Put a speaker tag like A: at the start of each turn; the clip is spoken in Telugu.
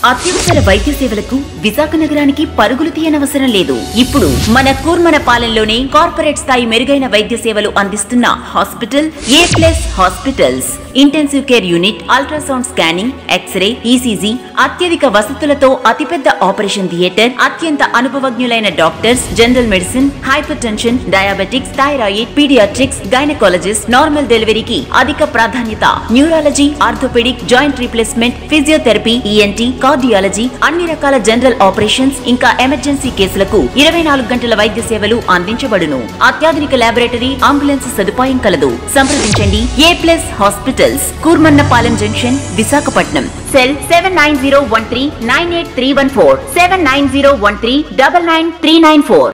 A: అత్యవసర వైద్య సేవలకు విశాఖ నగరానికి పరుగులు తీయనవసరం లేదు ఇప్పుడు మన కూర్మన పాలెంలోనే కార్పొరేట్ స్థాయి మెరుగైన వైద్య సేవలు అందిస్తున్న hospital A plus hospitals intensive care unit ultrasound scanning x-ray ECG అత్యధిక వసతులతో అతిపెద్ద ఆపరేషన్ థియేటర్ అత్యంత అనుభవజ్ఞులైన doctors general medicine hypertension diabetics thyroid paediatrics gynaecologist normal డెలివరీకి అధిక ప్రాధాన్యత neurology orthopaedic joint replacement physiotherapy ENT cardiology అన్ని రకాల జనరల్ ఆపరేషన్స్ ఇంకా ఎమర్జెన్సీ కేసులకు ఇరవై నాలుగు గంటల వైద్య సేవలు అందించబడును అత్యాధునిక లాబొరేటరీ అంబులెన్స్ సదుపాయం కలదు సంప్రదించండి A plus hospitals Kurmannapalem junction Visakhapatnam cell seven nine zero one three nine eight three one four seven nine zero one three double nine three nine four